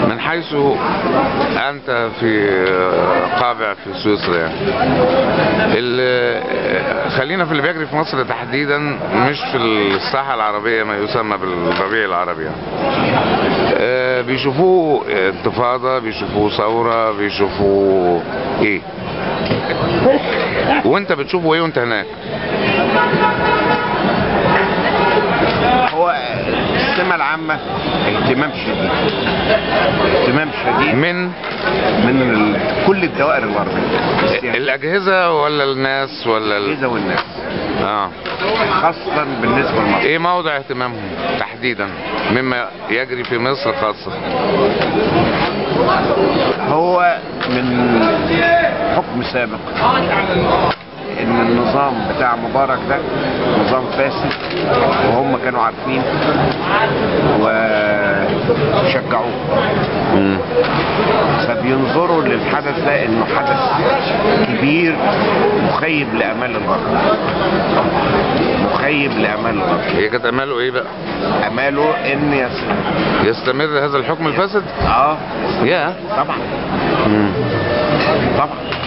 من حيث انت في قابع في سويسرا يعني ال- خلينا في اللي بيجري في مصر تحديدا مش في الساحه العربيه ما يسمى بالربيع العربي يعني. آه، بيشوفوه انتفاضه بيشوفوه ثوره بيشوفوه ايه وانت بتشوفه ايه وانت هناك هو السمة العامة اهتمام شديد اهتمام شديد من من ال... كل الدوائر الغربية السياسية الاجهزه ولا الناس ولا ال... الأجهزة والناس اه خاصة بالنسبة لمصر ايه موضع اهتمامهم تحديدا مما يجري في مصر خاصه هو من حكم سابق ان النظام بتاع مبارك ده نظام فاسد وهم كانوا عارفين وشجعوه مم. فبينظروا للحدث ده انه حدث كبير مخيب لامال الغرب مخيب لامال الغرب هي كانت اماله ايه بقى اماله ان يس... يستمر هذا الحكم الفاسد اه يا طبعا مم. طبعا